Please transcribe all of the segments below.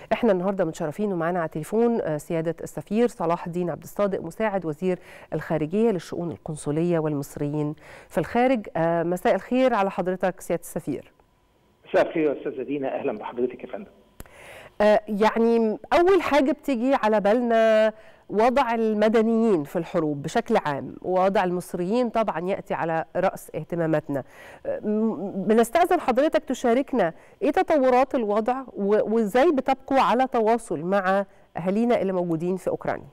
احنا النهارده متشرفين ومعانا على التليفون سياده السفير صلاح الدين عبد الصادق مساعد وزير الخارجيه للشؤون القنصليه والمصريين في الخارج مساء الخير على حضرتك سياده السفير مساء الخير يا استاذه دينا اهلا بحضرتك يا فندم يعني اول حاجه بتيجي على بالنا وضع المدنيين في الحروب بشكل عام ووضع المصريين طبعا ياتي على راس اهتماماتنا بنستاذن حضرتك تشاركنا ايه تطورات الوضع وازاي بتبقوا على تواصل مع اهالينا اللي موجودين في اوكرانيا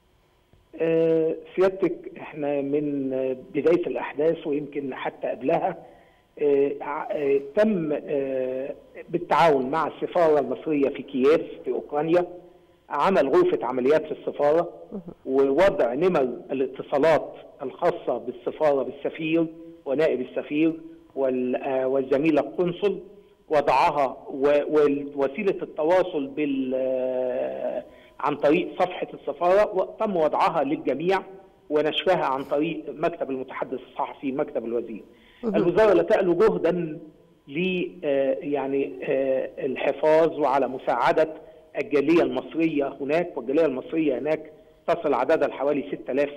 أه سيادتك احنا من بدايه الاحداث ويمكن حتى قبلها أه أه تم بالتعاون مع السفاره المصريه في كييف في اوكرانيا عمل غرفة عمليات في السفارة ووضع نمر الاتصالات الخاصة بالسفارة بالسفير ونائب السفير والزميل القنصل وضعها ووسيلة التواصل بال عن طريق صفحة السفارة تم وضعها للجميع ونشرها عن طريق مكتب المتحدث الصحفي مكتب الوزير الوزارة لا تألو جهدا ل يعني الحفاظ وعلى مساعدة الجاليه المصريه هناك والجاليه المصريه هناك تصل عددها لحوالي 6000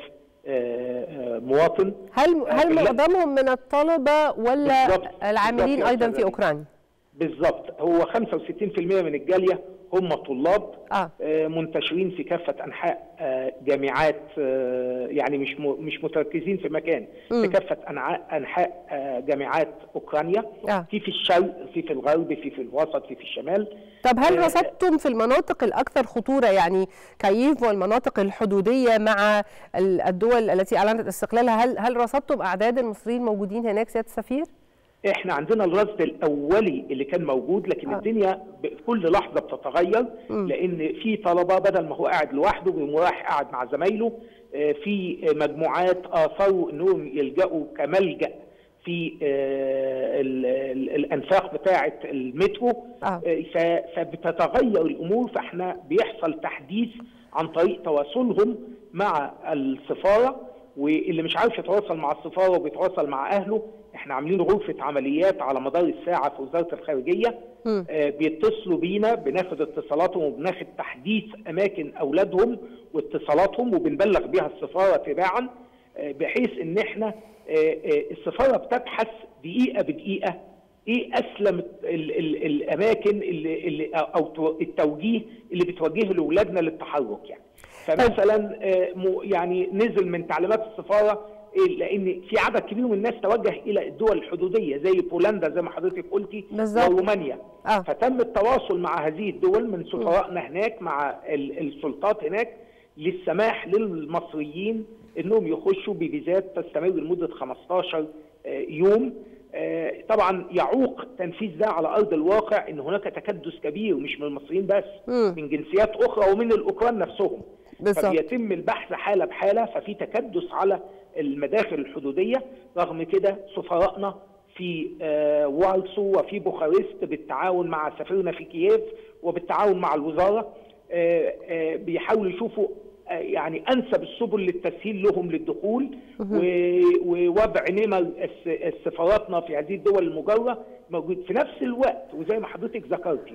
مواطن هل هل معظمهم من الطلبه ولا بالزبط العاملين بالزبط ايضا في اوكرانيا؟ بالضبط هو 65% من الجاليه هم طلاب آه. منتشرين في كافه انحاء جامعات يعني مش مش متركزين في مكان م. في كافه انحاء جامعات اوكرانيا آه. في في الشرق في في الغرب في في الوسط في في الشمال طب هل رصدتم في المناطق الاكثر خطوره يعني كييف والمناطق الحدوديه مع الدول التي اعلنت استقلالها هل هل رصدتم اعداد المصريين موجودين هناك سياده السفير؟ احنا عندنا الرصد الاولي اللي كان موجود لكن آه. الدنيا كل لحظه بتتغير م. لان في طلبه بدل ما هو قاعد لوحده بيقوم رايح قاعد مع زمايله في مجموعات اثروا انهم يلجأوا كملجأ في الانفاق بتاعه المترو آه. فبتتغير الامور فاحنا بيحصل تحديث عن طريق تواصلهم مع السفاره واللي مش عارف يتواصل مع السفاره وبيتواصل مع اهله احنا عاملين غرفه عمليات على مدار الساعه في وزاره الخارجيه آه بيتصلوا بينا بناخد اتصالاتهم وبناخد تحديث اماكن اولادهم واتصالاتهم وبنبلغ بيها السفاره تباعا آه بحيث ان احنا آه آه السفاره بتبحث دقيقه بدقيقه ايه اسلم ال ال الاماكن اللي, اللي او التوجيه اللي بتوجهه لاولادنا للتحرك يعني فمثلا يعني نزل من تعليمات السفاره لان في عدد كبير من الناس توجه الى الدول الحدوديه زي بولندا زي ما حضرتك قلتي ورومانيا آه. فتم التواصل مع هذه الدول من سفرائنا هناك مع السلطات هناك للسماح للمصريين انهم يخشوا بفيزات تستمر لمده 15 يوم طبعا يعوق تنفيذ ده على ارض الواقع ان هناك تكدس كبير مش من المصريين بس م. من جنسيات اخرى ومن الاوكران نفسهم بالزبط. فبيتم البحث حاله بحاله ففي تكدس على المداخل الحدوديه رغم كده سفرائنا في وارسو وفي بوخارست بالتعاون مع سفيرنا في كييف وبالتعاون مع الوزاره بيحاولوا يشوفوا يعني انسب السبل للتسهيل لهم للدخول ووضع نمر سفاراتنا في هذه الدول المجاوره موجود في نفس الوقت وزي ما حضرتك ذكرتي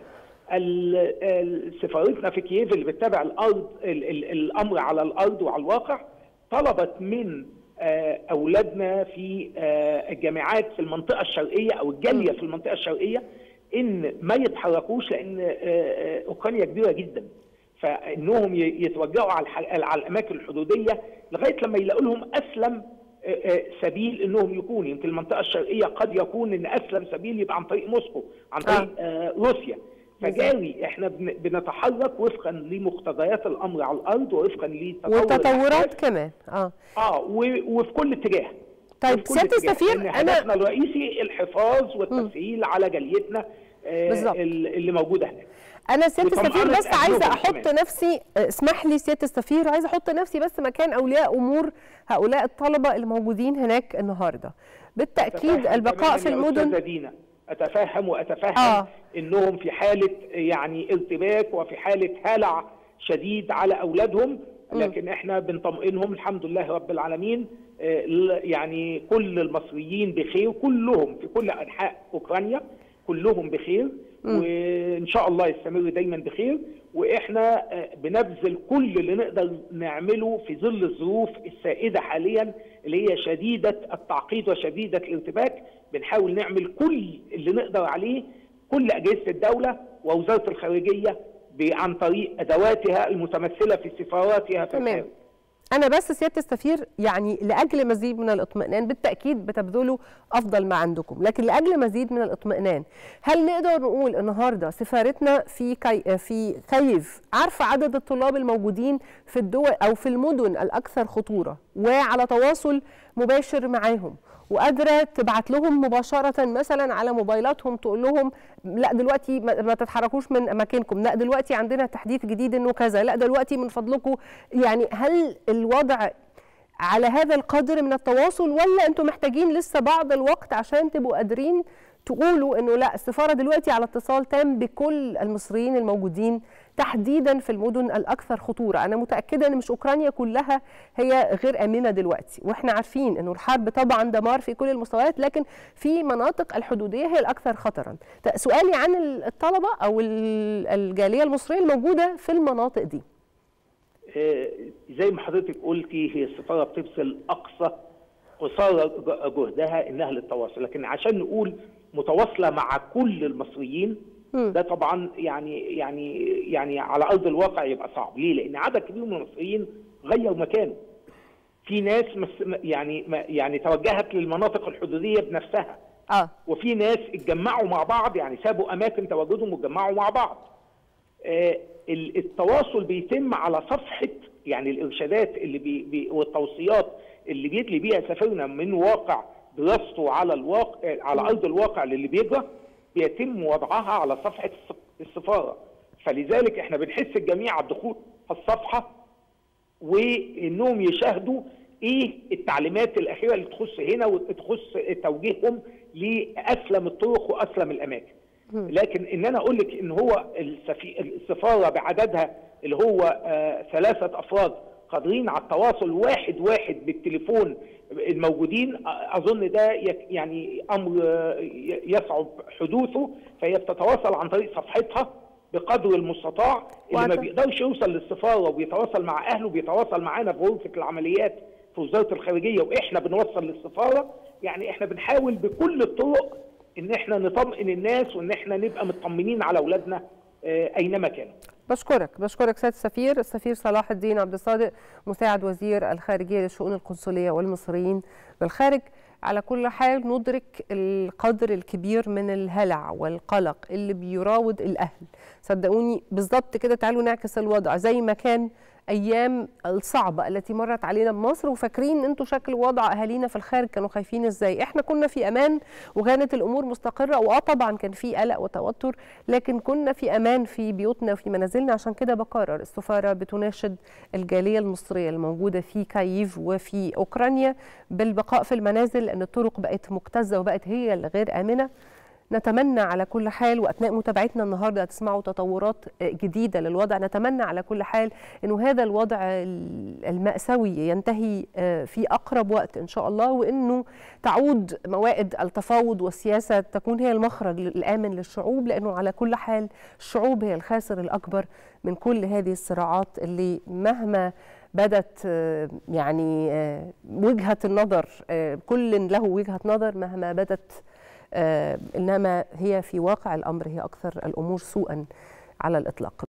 سفارتنا في كييف اللي بتتابع الارض الامر على الارض وعلى الواقع طلبت من اولادنا في الجامعات في المنطقه الشرقيه او الجاليه في المنطقه الشرقيه ان ما يتحركوش لان اوكرانيا كبيره جدا فانهم يتوجهوا على على الاماكن الحدوديه لغايه لما يلاقوا لهم اسلم سبيل انهم يكونوا يمكن المنطقه الشرقيه قد يكون ان اسلم سبيل يبقى عن طريق موسكو عن طريق آه. روسيا فجاري احنا بنتحرك وفقا لمقتضيات الامر على الارض ووفقا لتطور والتطورات كمان اه اه وفي كل اتجاه طيب سياده السفير انا هدفنا الرئيسي الحفاظ والتسهيل على جاليتنا آه اللي موجوده هناك انا سياده السفير بس عايزه احط كمان. نفسي اسمح لي سياده السفير عايزه احط نفسي بس مكان اولياء امور هؤلاء الطلبه اللي موجودين هناك النهارده بالتاكيد البقاء في المدن اتفهم واتفهم آه. انهم في حاله يعني ارتباك وفي حاله هلع شديد على اولادهم لكن احنا بنطمئنهم الحمد لله رب العالمين يعني كل المصريين بخير كلهم في كل انحاء اوكرانيا كلهم بخير وان شاء الله يستمر دايما بخير واحنا بنبذل كل اللي نقدر نعمله في ظل الظروف السائده حاليا اللي هي شديده التعقيد وشديده الارتباك بنحاول نعمل كل اللي نقدر عليه كل اجهزه الدوله ووزاره الخارجيه عن طريق ادواتها المتمثله في سفاراتها في الخارج. أنا بس سيادة السفير يعني لأجل مزيد من الاطمئنان بالتأكيد بتبذلوا أفضل ما عندكم، لكن لأجل مزيد من الاطمئنان، هل نقدر نقول النهارده سفارتنا في كي في كييف عارفة عدد الطلاب الموجودين في الدول أو في المدن الأكثر خطورة وعلى تواصل مباشر معاهم؟ وقادره تبعت لهم مباشره مثلا على موبايلاتهم تقول لهم لا دلوقتي ما تتحركوش من اماكنكم لا دلوقتي عندنا تحديث جديد انه كذا لا دلوقتي من فضلكم يعني هل الوضع على هذا القدر من التواصل ولا انتم محتاجين لسه بعض الوقت عشان تبقوا قادرين تقولوا انه لا السفاره دلوقتي على اتصال تام بكل المصريين الموجودين تحديدا في المدن الاكثر خطوره انا متاكده ان مش اوكرانيا كلها هي غير امنه دلوقتي واحنا عارفين انه الحرب طبعا دمار في كل المستويات لكن في مناطق الحدوديه هي الاكثر خطرا سؤالي عن الطلبه او الجاليه المصريه الموجوده في المناطق دي زي ما حضرتك قلتي هي السفاره بتبذل اقصى قصارى جهدها انها للتواصل لكن عشان نقول متواصله مع كل المصريين ده طبعا يعني يعني يعني على ارض الواقع يبقى صعب ليه؟ لان عدد كبير من المصريين غير مكانه. في ناس مس يعني يعني توجهت للمناطق الحدوديه بنفسها. اه وفي ناس اتجمعوا مع بعض يعني سابوا اماكن تواجدهم واتجمعوا مع بعض. آه التواصل بيتم على صفحه يعني الارشادات اللي بي بي والتوصيات اللي بيدلي بيها سفيرنا من واقع دراسته على الواقع على ارض الواقع للي بيجرى بيتم وضعها على صفحه السفاره فلذلك احنا بنحس الجميع على الدخول على الصفحه وانهم يشاهدوا ايه التعليمات الاخيره اللي تخص هنا وتخص توجيههم لاسلم الطرق واسلم الاماكن لكن ان انا اقول لك ان هو السفاره بعددها اللي هو آه ثلاثه افراد قادرين على التواصل واحد واحد بالتليفون الموجودين اظن ده يعني امر يصعب حدوثه فهي بتتواصل عن طريق صفحتها بقدر المستطاع اللي ما بيقدرش يوصل للسفاره وبيتواصل مع اهله بيتواصل معانا في غرفه العمليات في وزاره الخارجيه واحنا بنوصل للسفاره يعني احنا بنحاول بكل الطرق ان احنا نطمئن الناس وان احنا نبقى مطمنين على اولادنا اينما كانوا بشكرك بشكرك سياده السفير السفير صلاح الدين عبد الصادق مساعد وزير الخارجيه للشؤون القنصليه والمصريين بالخارج على كل حال ندرك القدر الكبير من الهلع والقلق اللي بيراود الاهل صدقوني بالظبط كده تعالوا نعكس الوضع زي ما كان ايام الصعبه التي مرت علينا بمصر وفاكرين انتوا شكل وضع اهالينا في الخارج كانوا خايفين ازاي احنا كنا في امان وكانت الامور مستقره واه طبعا كان في قلق وتوتر لكن كنا في امان في بيوتنا وفي منازلنا عشان كده بكرر السفاره بتناشد الجاليه المصريه الموجوده في كاييف وفي اوكرانيا بالبقاء في المنازل لان الطرق بقت مكتظه وبقت هي الغير امنه نتمنى على كل حال واثناء متابعتنا النهارده هتسمعوا تطورات جديده للوضع نتمنى على كل حال انه هذا الوضع الماساوي ينتهي في اقرب وقت ان شاء الله وانه تعود موائد التفاوض والسياسه تكون هي المخرج الامن للشعوب لانه على كل حال الشعوب هي الخاسر الاكبر من كل هذه الصراعات اللي مهما بدت يعني وجهه النظر كل له وجهه نظر مهما بدت انما هي في واقع الامر هي اكثر الامور سوءا على الاطلاق